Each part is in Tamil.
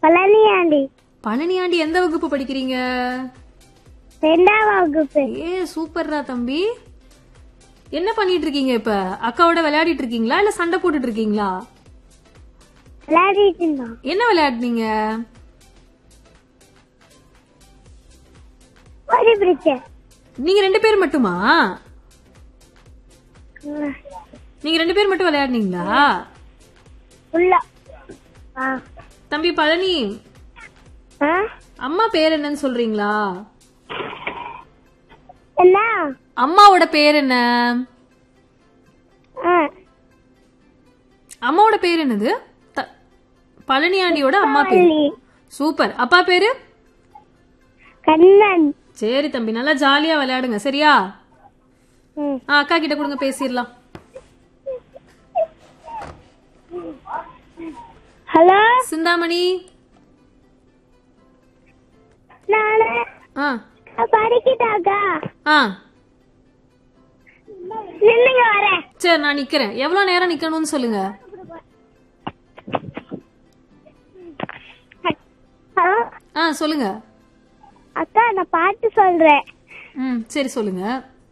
பழனியாண்டி பழனியாண்டி எந்த வகுப்பு படிக்கிறீங்க ரெண்டாம் வகுப்பு ஏ சூப்பர்ரா தம்பி என்ன பண்ணிட்டு இருக்கீங்க இப்ப அக்காவோட விளையாடிட்டு இருக்கீங்களா இல்ல சண்டை போட்டுட்டு இருக்கீங்களா விளையாடிட்டு இருந்தோம் என்ன விளையாடுனீங்க ஓடி பிடிச்ச நீங்க ரெண்டு பேர் மட்டுமா நீங்க ரெண்டு பேர் மட்டும் விளையாடுனீங்களா உள்ள ஆ தம்பி பழனி ஆ அம்மா பேர் என்னன்னு சொல்றீங்களா என்ன அம்மாவோட பேர் என்ன ஆ அம்மாவோட பேர் என்னது த- பழனியாண்டியோட அம்மா பேர் பள்ளி சூப்பர் அப்பா பேரு கண்ணன் சரி தம்பி நல்லா ஜாலியா விளையாடுங்க சரியா ம் ஆ, அக்கா கிட்ட கொடுங்க பேசிடலாம் ஹலோ சிந்தாமணி நானு ஆ படிக்கிட்டாக்கா ஆ நின்னுங்க வரேன் சரி நான் நிக்கிறேன் எவ்வளவு நேரம் நிக்கணும்னு சொல்லுங்க ஹலோ ஆ சொல்லுங்க அக்கா நான் பாட்டு சொல்றேன் ம் சரி சொல்லுங்க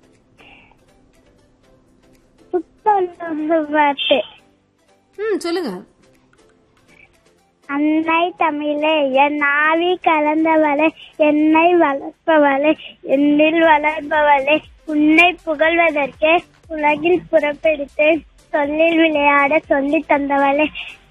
புத்தம் பாட்டு ம் சொல்லுங்க அன்னை தமிழே என் ஆவி கலந்தவளே என்னை வளர்ப்பவளே என்னில் வளர்ப்பவளே உன்னை புகழ்வதற்கே உலகில் புறப்பெடுத்தேன் சொல்லில் விளையாட சொல்லி தந்தவளே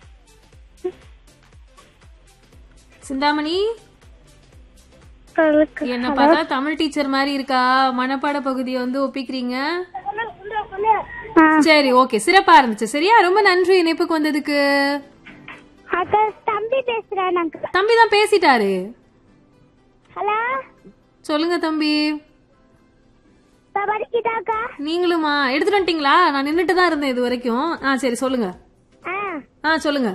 சிந்தாமணி சொல்லுக்கு. என்ன பார்த்தா தமிழ் டீச்சர் மாதிரி இருக்கா மனப்பாட பகுதியை வந்து ஒப்பிக்கிறீங்க ஆ. சரி ஓகே சிறப்பா இருந்துச்சு சரியா ரொம்ப நன்றி இணைப்புக்கு வந்ததுக்கு அக்கா தம்பி பேசுறேன் அக்கா தம்பி தான் பேசிட்டாரு ஹலோ சொல்லுங்க தம்பி படிக்கிட்டாக்கா நீங்களுமா எடுத்துட்டு வந்துட்டீங்களா நான் நின்னுட்டு தான் இருந்தேன் இது வரைக்கும் ஆ சரி சொல்லுங்க ஆ ஆ சொல்லுங்க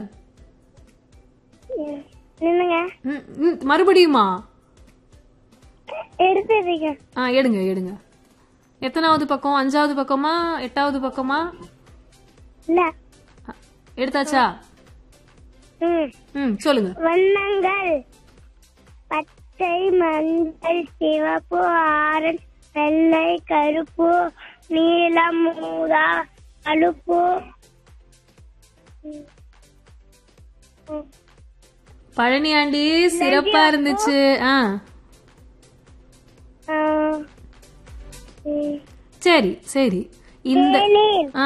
நின்னுங்க ம், ம், மறுபடியுமா எடுத்துறீங்க ஆ எடுங்க எடுங்க எத்தனாவது பக்கம் அஞ்சாவது பக்கமா எட்டாவது பக்கமா இல்ல ஆ, எடுத்தாச்சா ம் ம் சொல்லுங்க வண்ணங்கள் பச்சை மஞ்சள் சிவப்பு ஆரஞ்சு வெள்ளை கருப்பு நீலம் ஊதா அழுப்பு பழனியாண்டி சிறப்பா இருந்துச்சு ஆ சரி சரி இந்த ஆ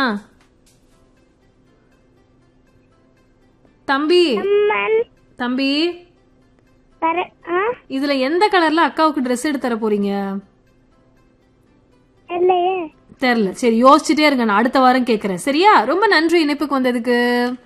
தம்பி அம்மன் தம்பி தர ஆ இதுல எந்த கலர்ல அக்காவுக்கு Dress எடுத்து தர போறீங்க இல்லையே தெரியல சரி யோசிச்சுட்டே இருங்க நான் அடுத்த வாரம் கேக்குறேன் சரியா ரொம்ப நன்றி இணைப்புக்கு வந்ததுக்கு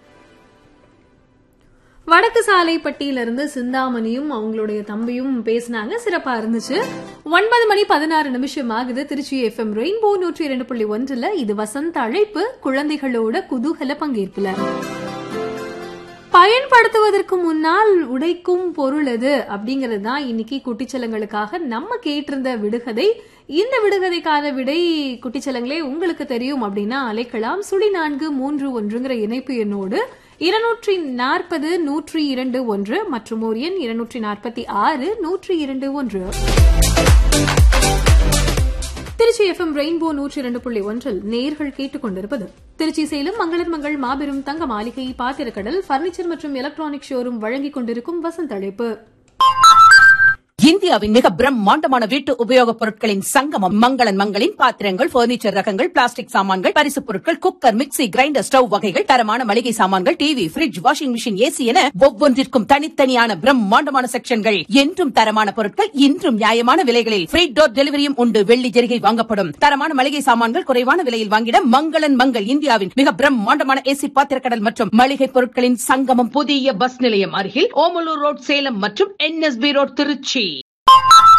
வடக்கு சாலைப்பட்டியில இருந்து சிந்தாமணியும் அவங்களுடைய தம்பியும் பேசினாங்க சிறப்பா இருந்துச்சு ஒன்பது மணி பதினாறு நிமிஷம் ஆகுது திருச்சி எஃப்எம் ரெயின்போ நூற்றி இரண்டு புள்ளி ஒன்றுல இது வசந்த அழைப்பு குழந்தைகளோட குதூகல பங்கேற்புல பயன்படுத்துவதற்கு முன்னால் உடைக்கும் பொருள் எது அப்படிங்கிறது தான் இன்னைக்கு குட்டிச்சலங்களுக்காக நம்ம கேட்டிருந்த விடுகதை இந்த விடுகதைக்கான விடை குட்டிச்சலங்களே உங்களுக்கு தெரியும் அப்படின்னா அழைக்கலாம் சுழி நான்கு மூன்று ஒன்றுங்கிற இணைப்பு எண்ணோடு இருநூற்றி நாற்பது நூற்றி இரண்டு ஒன்று மற்றும் ஒரு எண் இருநூற்றி நாற்பத்தி ஆறு நூற்றி இரண்டு ஒன்று திருச்சி எஃப்எம் ரெயின்போ நூற்றி இரண்டு புள்ளி ஒன்றில் நேர்கள் கேட்டுக்கொண்டிருப்பது திருச்சி சேலம் மங்களர் மங்கள் மாபெரும் தங்க மாளிகை பாத்திரக்கடல் பர்னிச்சர் மற்றும் எலக்ட்ரானிக் ஷோரூம் வழங்கிக் கொண்டிருக்கும் வசந்த அழைப்பு இந்தியாவின் மிக பிரம்மாண்டமான வீட்டு உபயோகப் பொருட்களின் சங்கமம் மங்களன் மங்களின் பாத்திரங்கள் பர்னிச்சர் ரகங்கள் பிளாஸ்டிக் சாமான்கள் பரிசுப் பொருட்கள் குக்கர் மிக்ஸி கிரைண்டர் ஸ்டவ் வகைகள் தரமான மளிகை சாமான்கள் TV fridge washing machine AC என ஒவ்வொன்றிற்கும் தனித்தனியான பிரம்மாண்டமான செக்ஷன்கள் என்றும் தரமான பொருட்கள் இன்றும் நியாயமான விலைகளில் ஃப்ரீ டோர் டெலிவரியும் உண்டு வெள்ளி ஜெரிகை வாங்கப்படும் தரமான மளிகை சாமான்கள் குறைவான விலையில் வாங்கிட மங்களன் மங்கள் இந்தியாவின் மிக பிரம்மாண்டமான ஏசி பாத்திரக்கடல் மற்றும் மளிகை பொருட்களின் சங்கமம் புதிய பஸ் நிலையம் அருகில் ஓமலூர் ரோட் சேலம் மற்றும் என்எஸ்பி ரோட் திருச்சி